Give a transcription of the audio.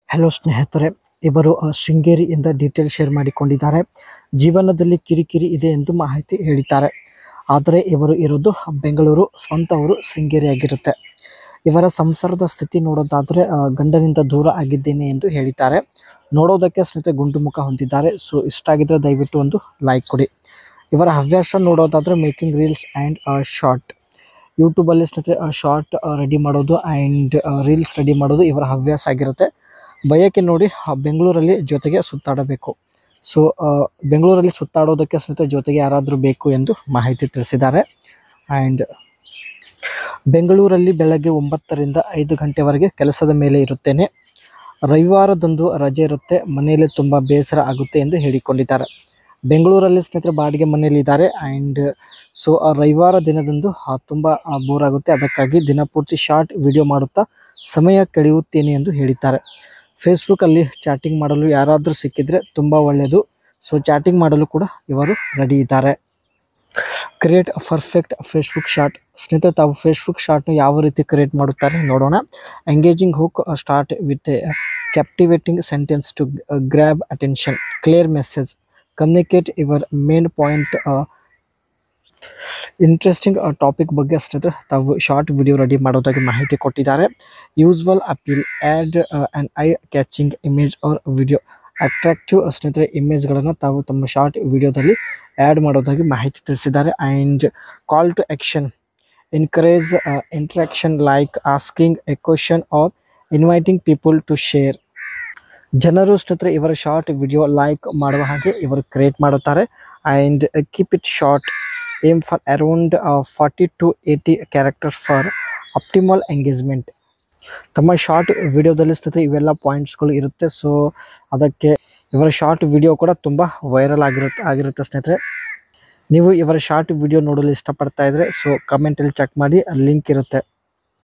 hello ಸ್ನೇಹಿತರೆ ಇವರು ಅ, ಶೃಂಗೇರಿಯಿಂದ detail share ಮಾಡಿಕೊಂಡಿದ್ದಾರೆ ಜೀವನದಲ್ಲಿ ಕಿರಿಕಿರಿ ಇದೆ ಎಂದು ಮಾಹಿತಿ ಹೇಳಿದ್ದಾರೆ ಆದರೆ ಇವರು ಇರೋದು ಬೆಂಗಳೂರು ಸ್ವಂತ ಊರು ಶೃಂಗೇರಿ ಆಗಿರುತ್ತೆ ಇವರ ಸಂಸಾರದ ಸ್ಥಿತಿ ನೋಡೋದಾದರೆ ಅ, ಗಂಡನಿಂದ ದೂರ ಆಗಿದ್ದೇನೆ ಎಂದು ಹೇಳಿದ್ದಾರೆ ನೋಡೋದಕ್ಕೆ ಸ್ನೇಹಿತರೆ ಗುಂಡು ಮುಖ ಹೊಂದಿದ್ದಾರೆ ಸೊ ಇಷ್ಟ ಆಗಿದ್ರೆ ದಯವಿಟ್ಟು ಒಂದು ಲೈಕ್ ಕೊಡಿ ಇವರ ಹವ್ಯಾಸ ನೋಡೋದಾದರೆ ಮೇಕಿಂಗ್ ರೀಲ್ಸ್ ಆ್ಯಂಡ್ ಶಾರ್ಟ್ ಯೂಟ್ಯೂಬಲ್ಲಿ ಸ್ನೇಹಿತರೆ ಶಾರ್ಟ್ ರೆಡಿ ಮಾಡೋದು ಆ್ಯಂಡ್ ರೀಲ್ಸ್ ರೆಡಿ ಮಾಡೋದು ಇವರ ಹವ್ಯಾಸ ಆಗಿರುತ್ತೆ ಬಯಕೆ ನೋಡಿ ಆ, ಬೆಂಗಳೂರಲ್ಲಿ ಜೊತೆಗೆ ಸುತ್ತಾಡಬೇಕು ಸೊ ಬೆಂಗಳೂರಲ್ಲಿ ಸುತ್ತಾಡೋದಕ್ಕೆ ಸ್ನೇಹಿತರೆ ಜೊತೆಗೆ ಯಾರಾದರೂ ಬೇಕು ಎಂದು ಮಾಹಿತಿ ತಿಳಿಸಿದ್ದಾರೆ ಆ್ಯಂಡ್ ಬೆಂಗಳೂರಲ್ಲಿ ಬೆಳಗ್ಗೆ ಒಂಬತ್ತರಿಂದ ಐದು ಗಂಟೆವರೆಗೆ ಕೆಲಸದ ಮೇಲೆ ಇರುತ್ತೇನೆ ರವಿವಾರದಂದು ರಜೆ ಇರುತ್ತೆ ಮನೆಯಲ್ಲಿ ತುಂಬ ಬೇಸರ ಆಗುತ್ತೆ ಎಂದು ಹೇಳಿಕೊಂಡಿದ್ದಾರೆ ಬೆಂಗಳೂರಲ್ಲಿ ಸ್ನೇಹಿತರೆ ಬಾಡಿಗೆ ಮನೆಯಲ್ಲಿದ್ದಾರೆ ಆ್ಯಂಡ್ ಸೊ ರವಿವಾರ ದಿನದಂದು ಆ, ತುಂಬ ಬೋರ್ ಆಗುತ್ತೆ ಅದಕ್ಕಾಗಿ ದಿನಪೂರ್ತಿ ಶಾರ್ಟ್ ವಿಡಿಯೋ ಮಾಡುತ್ತಾ ಸಮಯ ಕಳೆಯುತ್ತೇನೆ ಎಂದು ಹೇಳಿದ್ದಾರೆ ಫೇಸ್ಬುಕ್ಕಲ್ಲಿ ಚಾಟಿಂಗ್ ಮಾಡಲು ಯಾರಾದರೂ ಸಿಕ್ಕಿದರೆ ತುಂಬ ಒಳ್ಳೆಯದು ಸೊ ಚಾಟಿಂಗ್ ಮಾಡಲು ಕೂಡ ಇವರು ರೆಡಿ ಇದ್ದಾರೆ ಕ್ರಿಯೇಟ್ ಪರ್ಫೆಕ್ಟ್ ಫೇಸ್ಬುಕ್ ಶಾರ್ಟ್ ಸ್ನೇಹಿತರೆ ತಾವು ಫೇಸ್ಬುಕ್ ಶಾರ್ಟ್ನ ಯಾವ ರೀತಿ ಕ್ರಿಯೇಟ್ ಮಾಡುತ್ತಾರೆ ನೋಡೋಣ engaging hook start with captivating sentence to grab attention clear message communicate your main point interesting topic ಬಗ್ಗೆ ಸ್ನೇಹಿತರೆ ತಾವು ಶಾರ್ಟ್ ವಿಡಿಯೋ ರೆಡಿ ಮಾಡೋದಾಗಿ ಮಾಹಿತಿ ಕೊಟ್ಟಿದ್ದಾರೆ visual appeal add and eye catching image or video attractive ಸ್ನೇಹಿತರೆ ಇಮೇಜ್ಗಳನ್ನು ತಾವು ತಮ್ಮ ಶಾರ್ಟ್ ವಿಡಿಯೋದಲ್ಲಿ ಆ್ಯಡ್ ಮಾಡೋದಾಗಿ ಮಾಹಿತಿ ತಿಳಿಸಿದ್ದಾರೆ and call to action encourage interaction like asking a question or inviting people to share ಜನರು ಸ್ನೇಹಿತರೆ ಇವರ ಶಾರ್ಟ್ ವಿಡಿಯೋ ಲೈಕ್ ಮಾಡುವ ಹಾಗೆ ಇವರು ಕ್ರಿಯೇಟ್ ಮಾಡುತ್ತಾರೆ and keep it short aim for around forty to eighty characters for optimal engagement ತಮ್ಮ short ವಿಡಿಯೋದಲ್ಲಿ ಸ್ನೇಹಿತರೆ ಇವೆಲ್ಲ ಪಾಯಿಂಟ್ಸ್ಗಳು ಇರುತ್ತೆ ಸೊ ಅದಕ್ಕೆ ಇವರ ಶಾರ್ಟ್ ವಿಡಿಯೋ ಕೂಡ ತುಂಬ ವೈರಲ್ ಆಗಿರುತ್ತೆ ಆಗಿರುತ್ತೆ ಸ್ನೇಹಿತರೆ ನೀವು ಇವರ ಶಾರ್ಟ್ ವಿಡಿಯೋ ನೋಡಲು ಇಷ್ಟಪಡ್ತಾ ಇದ್ದರೆ ಸೊ ಕಮೆಂಟಲ್ಲಿ ಚೆಕ್ ಮಾಡಿ ಲಿಂಕ್ ಇರುತ್ತೆ